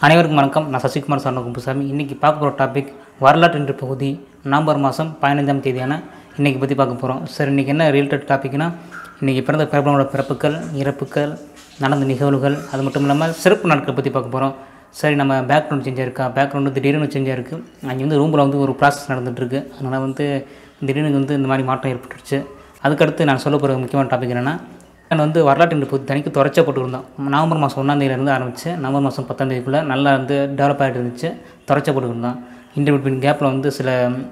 அனைவருக்கும் வணக்கம் நான் சசிகுமார் சரண குப்புசாமி இன்றைக்கி பார்க்க போகிற டாபிக் வரலாற்று என்ற பகுதி நவம்பர் மாதம் பதினைஞ்சாம் தேதியான இன்றைக்கி பற்றி பார்க்க போகிறோம் சார் இன்றைக்கி என்ன ரிலேட்டட் டாபிக்னா இன்றைக்கி பிறந்த பிரபலங்களோட பிறப்புகள் இறப்புகள் நடந்த நிகழ்வுகள் அது மட்டும் இல்லாமல் சிறப்பு நாட்களை பற்றி பார்க்க போகிறோம் சரி நம்ம பேக்ரவுண்ட் சேஞ்சாக இருக்கா பேக்ரவுண்டு திடீர்னு சேஞ்சாக இருக்குது அங்கே வந்து ரூமில் வந்து ஒரு ப்ராசஸ் நடந்துகிட்ருக்கு அதனால் வந்து திடீர்னு வந்து இந்த மாதிரி மாற்றம் ஏற்பட்டுருச்சு அதுக்கடுத்து நான் சொல்ல போகிற முக்கியமான டாபிக் என்னென்னா நான் வந்து வரலாற்று என்று பொது தனிக்கு தொடச்சப்பட்டுருந்தோம் நவம்பர் மாதம் ஒன்றாந்தேதியிலேருந்து ஆரம்பித்து நவம்பர் மாதம் பத்தாம் தேதிக்குள்ளே நல்லா வந்து டெவலப் ஆகிட்டு இருந்துச்சு தொடச்சப்பட்டுருந்தோம் இன்டர் பிட்வீன் கேப்பில் வந்து சில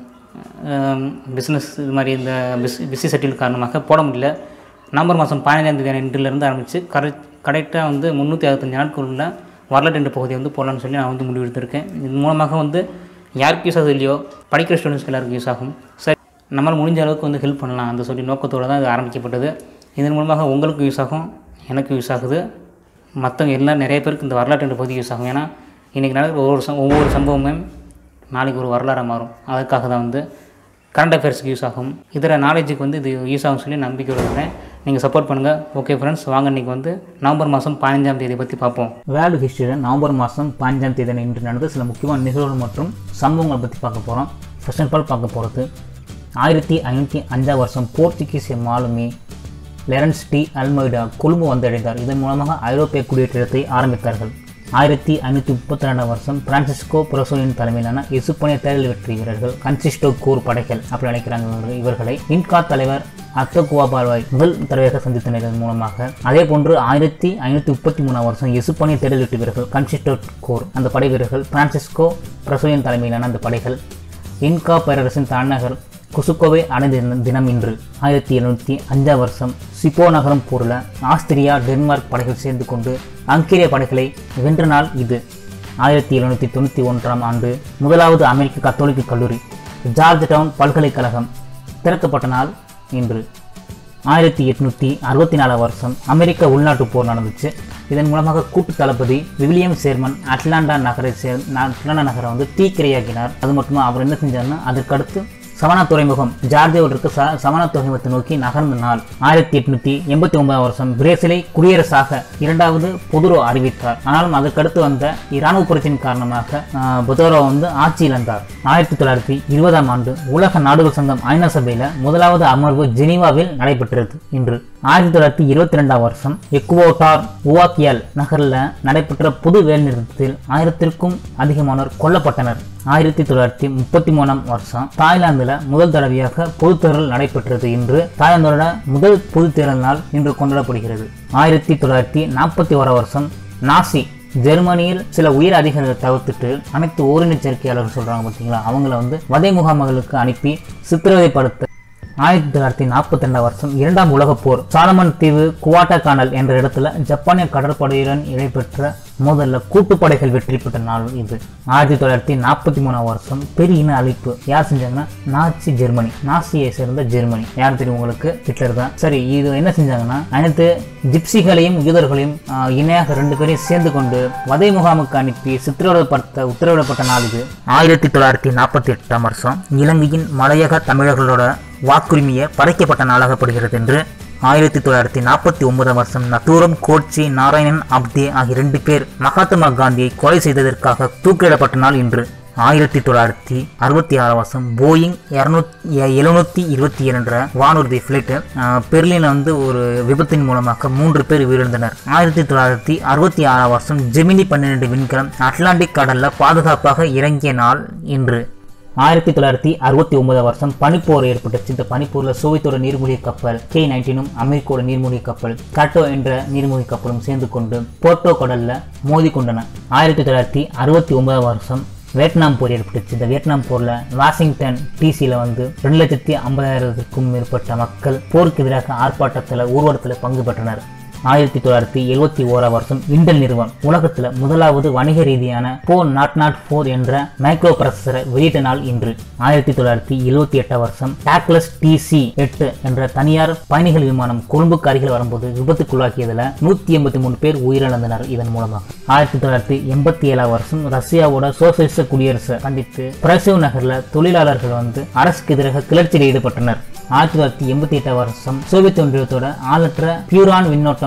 பிஸ்னஸ் இது மாதிரி இந்த பிஸ் பிஸி செட்டில் காரணமாக போட முடியல நவம்பர் மாதம் பதினஞ்சாம் தேதி இன்றிலிருந்து ஆரம்பித்து கரெக்ட் கரெக்டாக வந்து முந்நூற்றி அறுபத்தஞ்சு நாட்களுள்ள வரலாற்று என்ற பகுதியை வந்து போடலான்னு சொல்லி நான் வந்து முடிவு எடுத்திருக்கேன் இது மூலமாக வந்து யாருக்கு யூஸ் ஆகுது இல்லையோ படிக்கிற ஸ்டூடெண்ட்ஸ்க்கு எல்லாருக்கும் யூஸ் ஆகும் சரி நம்மளால் முடிஞ்ச அளவுக்கு வந்து ஹெல்ப் பண்ணலாம் அந்த சொல்லி நோக்கத்தோடு தான் இது ஆரம்பிக்கப்பட்டது இதன் மூலமாக உங்களுக்கும் யூஸ் ஆகும் எனக்கும் யூஸ் ஆகுது மற்றவங்க எல்லாம் நிறைய பேருக்கு இந்த வரலாற்று என்ற பகுதி யூஸ் ஆகும் ஏன்னா இன்றைக்கி நடக்கிற ஒவ்வொரு சம் ஒவ்வொரு சம்பவமும் நாளைக்கு ஒரு வரலாறாக மாறும் அதற்காக தான் வந்து கரண்ட் அஃபேர்ஸ்க்கு யூஸ் ஆகும் இதர நாலேஜுக்கு வந்து இது யூஸ் ஆகும் சொல்லி நம்பிக்கை இருக்கிறேன் நீங்கள் சப்போர்ட் பண்ணுங்கள் ஓகே ஃப்ரெண்ட்ஸ் வாங்க இன்றைக்கி வந்து நவம்பர் மாதம் பதினஞ்சாம் தேதி பற்றி பார்ப்போம் வேர்ல்டு ஹிஸ்டரியில் நவம்பர் மாதம் பதினஞ்சாம் தேதி இன்று நடந்த சில முக்கியமான நிகழ்வுகள் மற்றும் சம்பவங்களை பற்றி பார்க்க போகிறோம் ஃபர்ஸ்ட் ஆஃப் ஆல் பார்க்க போகிறது ஆயிரத்தி ஐநூற்றி அஞ்சாம் வருஷம் போர்ச்சுகீஸ் மாலுமி லெரன்ஸ் டி அல்மைடா கொழும்பு வந்தடைந்தார் இதன் மூலமாக ஐரோப்பிய குடியேற்றத்தை ஆரம்பித்தார்கள் ஆயிரத்தி ஐநூற்றி முப்பத்தி ரெண்டாம் வருஷம் பிரான்சிஸ்கோ புரசோலின் தலைமையிலான எசுப்பனிய தேர்தல் வெற்றி வீரர்கள் கன்சிஸ்டோ கூர் படைகள் அப்படி அழைக்கிறாங்க இவர்கள். இவர்களை இன்கா தலைவர் அத்தகுவாபால்வாய் முதல் தடவையாக சந்தித்தனர் இதன் மூலமாக அதே போன்று ஆயிரத்தி ஐநூற்றி முப்பத்தி மூணாம் வருஷம் எசுப்பனிய தேர்தல் வெற்றி வீரர்கள் கன்சிஸ்டோ கோர் அந்த படை வீரர்கள் பிரான்சிஸ்கோ புரசோலின் தலைமையிலான அந்த படைகள் இன்கா பேரரசின் தலைநகர் குசுக்கோவை அடைந்த தினம் தினம் இன்று ஆயிரத்தி எழுநூற்றி அஞ்சாம் வருஷம் சிப்போ நகரம் போரில் ஆஸ்திரியா டென்மார்க் படைகள் சேர்ந்து கொண்டு அங்கேரிய படைகளை வென்ற நாள் இது ஆயிரத்தி எழுநூற்றி தொண்ணூற்றி ஒன்றாம் ஆண்டு முதலாவது அமெரிக்க கத்தோலிக்க கல்லூரி ஜார்ஜ் டவுன் பல்கலைக்கழகம் திறக்கப்பட்ட நாள் இன்று ஆயிரத்தி எட்நூற்றி அறுபத்தி நாலாம் வருஷம் அமெரிக்க உள்நாட்டு போர் நடந்துச்சு இதன் மூலமாக கூட்டு தளபதி வில்லியம் சேர்மன் அட்லாண்டா நகரை சேர் அட்லாண்டா நகரை வந்து தீக்கிரையாக்கினார் அது மட்டுமா அவர் என்ன செஞ்சார்னா அதற்கடுத்து சவனா துறைமுகம் ஜார்ஜியாவில் இருக்க ச சவனா துறைமுகத்தை நோக்கி நகர்ந்த நாள் ஆயிரத்தி எட்நூத்தி எண்பத்தி ஒன்பதாம் வருஷம் பிரேசிலை குடியரசாக இரண்டாவது பொதுரோ அறிவித்தார் ஆனாலும் அதற்கடுத்து வந்த இராணுவ புரட்சியின் காரணமாக ஆஹ், பொதுரோ வந்து ஆட்சி இழந்தார் ஆயிரத்தி தொள்ளாயிரத்தி இருபதாம் ஆண்டு உலக நாடுகள் சங்கம் ஐநா சபையில முதலாவது அமர்வு ஜெனீவாவில் நடைபெற்றது இன்று ஆயிரத்தி தொள்ளாயிரத்தி இருபத்தி ரெண்டாம் வருஷம் எக்குவோட்டார் உவாக்கியல் நகரில் நடைபெற்ற பொது வேலைநிறுத்தத்தில் ஆயிரத்திற்கும் அதிகமானோர் கொல்லப்பட்டனர் ஆயிரத்தி தொள்ளாயிரத்தி முப்பத்தி மூணாம் வருஷம் தாய்லாந்தில் முதல் தடவையாக பொதுத் தேர்தல் நடைபெற்றது இன்று தாய்லாந்தோட முதல் பொதுத் தேர்தல் நாள் இன்று கொண்டாடப்படுகிறது ஆயிரத்தி தொள்ளாயிரத்தி நாற்பத்தி ஓராம் வருஷம் நாசி ஜெர்மனியில் சில உயர் அதிகாரிகளை தவிர்த்துட்டு அனைத்து ஓரினச்சேர்க்கையாளர்கள் சொல்றாங்க பார்த்தீங்களா அவங்கள வந்து வதை முகாம்களுக்கு அனுப்பி சித்திரவதைப்படுத்த ஆயிரத்தி தொள்ளாயிரத்தி நாற்பத்தி ரெண்டாம் வருஷம் இரண்டாம் உலகப் போர் சாலமன் தீவு குவாட்டா கானல் என்ற இடத்துல ஜப்பானிய கடற்படையுடன் இடைபெற்ற முதல்ல கூட்டுப்படைகள் வெற்றி பெற்ற நாள் இது ஆயிரத்தி தொள்ளாயிரத்தி நாற்பத்தி மூணாம் வருஷம் பெரிய இன அழிப்பு யார் செஞ்சாங்கன்னா நாச்சி ஜெர்மனி நாசியை சேர்ந்த ஜெர்மனி யார் தெரியும் உங்களுக்கு ஹிட்லர் தான் சரி இது என்ன செஞ்சாங்கன்னா அனைத்து ஜிப்சிகளையும் யூதர்களையும் ஆஹ், இணையாக ரெண்டு பேரையும் சேர்ந்து கொண்டு வதை முகாமுக்கு அனுப்பி சித்திரவதைப்படுத்த உத்தரவிடப்பட்ட நாள் இது ஆயிரத்தி தொள்ளாயிரத்தி நாற்பத்தி எட்டாம் வருஷம் இலங்கையின் மலையக தமிழர்களோட வாக்குரிமையை பறிக்கப்பட்ட நாளாகப்படுகிறது என்று ஆயிரத்தி தொள்ளாயிரத்தி நாற்பத்தி ஒன்பதாம் வருஷம் நத்தூரம் கோட்சி நாராயணன் அப்தே ஆகிய ரெண்டு பேர் மகாத்மா காந்தியை கொலை செய்ததற்காக தூக்கிலிடப்பட்ட நாள் இன்று ஆயிரத்தி தொள்ளாயிரத்தி அறுபத்தி ஆறாம் வருஷம் போயிங் இரநூத்தி எழுநூத்தி இருபத்தி ஏழு என்ற வானூர்தி ஃபிளைட் பெர்லினில் வந்து ஒரு விபத்தின் மூலமாக மூன்று பேர் உயிரிழந்தனர் ஆயிரத்தி தொள்ளாயிரத்தி அறுபத்தி ஆறாம் வருஷம் ஜெமினி பன்னிரண்டு விண்கலம் அட்லாண்டிக் கடல்ல பாதுகாப்பாக இறங்கிய நாள் இன்று ஆயிரத்தி தொள்ளாயிரத்தி அறுபத்தி ஒன்பதாம் வருஷம் பனிப்போர் ஏற்பட்டுச்சு இந்த பனிப்போரில் சோவியத்தோட நீர்மூழ்கி கப்பல் கே நைன்டீனும் அமெரிக்காவோட நீர்மூழ்கி கப்பல் காட்டோ என்ற நீர்மூழ்கி கப்பலும் சேர்ந்து கொண்டு போர்ட்டோ கடல்ல மோதி கொண்டன ஆயிரத்தி தொள்ளாயிரத்தி அறுபத்தி ஒன்பதாம் வருஷம் வியட்நாம் போர் ஏற்பட்டுச்சு இந்த வியட்நாம் போரில் வாஷிங்டன் டிசியில் வந்து ரெண்டு லட்சத்தி ஐம்பதாயிரத்துக்கும் மேற்பட்ட மக்கள் போருக்கு எதிராக ஆர்ப்பாட்டத்தில் ஊர்வலத்தில் பங்கு பெற்றனர் ஆயிரத்தி தொள்ளாயிரத்தி எழுபத்தி ஓராம் வருஷம் இண்டல் நிறுவனம் உலகத்தில் முதலாவது வணிக ரீதியான போர் நாட் நாட் போர் என்ற மைக்ரோ ப்ராசஸரை வெளியிட்ட நாள் இன்று ஆயிரத்தி தொள்ளாயிரத்தி எழுபத்தி எட்டாம் வருஷம் டாக்லஸ் டிசி எட்டு என்ற தனியார் பயணிகள் விமானம் கொழும்புக்கு அருகில் வரும்போது விபத்துக்குள்ளாக்கியதில் நூற்றி எண்பத்தி மூணு பேர் உயிரிழந்தனர் இதன் மூலமாக ஆயிரத்தி தொள்ளாயிரத்தி எண்பத்தி ஏழாம் வருஷம் ரஷ்யாவோட சோசியலிச குடியரசை கண்டித்து பிரசிவ் நகர்ல தொழிலாளர்கள் வந்து அரசுக்கு எதிராக கிளர்ச்சியில் ஈடுபட்டனர் ஆயிரத்தி தொள்ளாயிரத்தி எண்பத்தி எட்டாம் வருஷம் சோவியத் ஒன்றியத்தோட ஆளற்ற பியூரான் விண்ணோட்டம்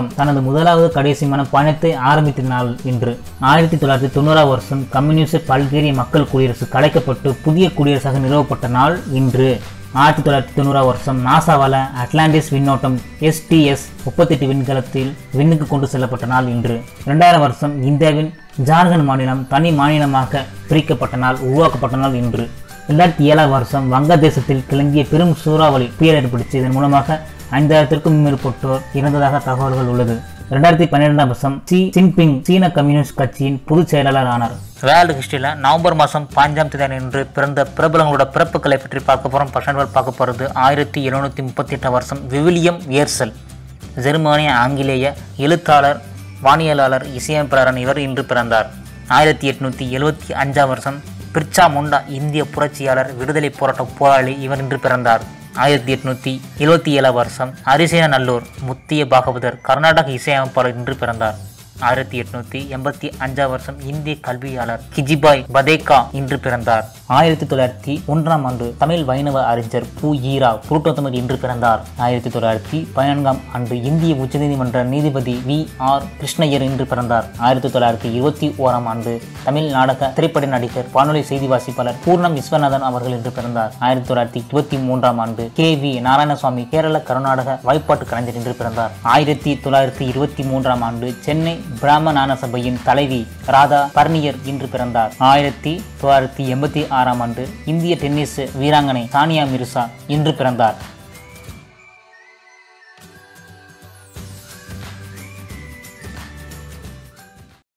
மூலம் தனது முதலாவது கடைசியான பயணத்தை ஆரம்பித்த நாள் இன்று ஆயிரத்தி தொள்ளாயிரத்தி தொண்ணூறாம் வருஷம் கம்யூனிஸ்ட் பல்கேரிய மக்கள் குடியரசு கலைக்கப்பட்டு புதிய குடியரசாக நிறுவப்பட்ட நாள் இன்று ஆயிரத்தி தொள்ளாயிரத்தி தொண்ணூறாம் வருஷம் நாசாவால் அட்லாண்டிஸ் விண்ணோட்டம் எஸ்டிஎஸ் முப்பத்தெட்டு விண்கலத்தில் விண்ணுக்கு கொண்டு செல்லப்பட்ட நாள் இன்று இரண்டாயிரம் வருஷம் இந்தியாவின் ஜார்க்கண்ட் மாநிலம் தனி மாநிலமாக பிரிக்கப்பட்ட நாள் உருவாக்கப்பட்ட நாள் இன்று ரெண்டாயிரத்தி ஏழாம் வருஷம் வங்கதேசத்தில் கிளங்கிய பெரும் சூறாவளி புயல் ஏற்பட்டுச்சு இதன் மூலமாக ஐந்தாயிரத்திற்கும் மேற்பட்டோர் இறந்ததாக தகவல்கள் உள்ளது ரெண்டாயிரத்தி பன்னிரெண்டாம் வருஷம் சி ஜின்பிங் சீன கம்யூனிஸ்ட் கட்சியின் பொதுச் செயலாளர் ஆனார் வேர்ல்டு ஹிஸ்டரியில் நவம்பர் மாதம் பாஞ்சாம் தேதி என்று பிறந்த பிரபலங்களோட பிறப்புகளை பற்றி பார்க்க போகிறோம் பர்சன்ட் பார்க்க போகிறது ஆயிரத்தி எழுநூற்றி முப்பத்தி எட்டாம் வருஷம் விவிலியம் ஏர்சல் ஜெர்மானிய ஆங்கிலேய எழுத்தாளர் வானியலாளர் இசையமைப்பாளர் இவர் இன்று பிறந்தார் ஆயிரத்தி எட்நூற்றி எழுவத்தி அஞ்சாம் வருஷம் பிர்ச்சா முண்டா இந்திய புரட்சியாளர் விடுதலை போராட்ட போராளி இவர் இன்று பிறந்தார் ஆயிரத்தி எட்நூற்றி எழுவத்தி ஏழாம் வருஷம் அரிசேன நல்லூர் முத்திய பாகவதர் கர்நாடக இசையமைப்பாளர் இன்று பிறந்தார் ஆயிரத்தி எட்நூத்தி எண்பத்தி அஞ்சாம் வருஷம் இந்திய கல்வியாளர் கிஜிபாய் பதேகா இன்று பிறந்தார் ஆயிரத்தி தொள்ளாயிரத்தி ஒன்றாம் ஆண்டு தமிழ் வைணவ அறிஞர் பு ஈரா புருட்டோத்தமர் இன்று பிறந்தார் ஆயிரத்தி தொள்ளாயிரத்தி பதினான்காம் ஆண்டு இந்திய உச்சநீதிமன்ற நீதிபதி வி ஆர் கிருஷ்ணய்யர் இன்று பிறந்தார் ஆயிரத்தி தொள்ளாயிரத்தி இருபத்தி ஓராம் ஆண்டு தமிழ் நாடக திரைப்பட நடிகர் வானொலி செய்தி வாசிப்பாளர் பூர்ணம் விஸ்வநாதன் அவர்கள் இன்று பிறந்தார் ஆயிரத்தி தொள்ளாயிரத்தி இருபத்தி மூன்றாம் ஆண்டு கே வி நாராயணசுவாமி கேரள கர்நாடக வாய்ப்பாட்டு கலைஞர் இன்று பிறந்தார் ஆயிரத்தி தொள்ளாயிரத்தி இருபத்தி மூன்றாம் ஆண்டு சென்னை பிராமணான சபையின் தலைவி ராதா பர்னியர் இன்று பிறந்தார் ஆயிரத்தி தொள்ளாயிரத்தி எண்பத்தி ஆறாம் ஆண்டு இந்திய டென்னிஸ் வீராங்கனை சானியா மிர்சா இன்று பிறந்தார்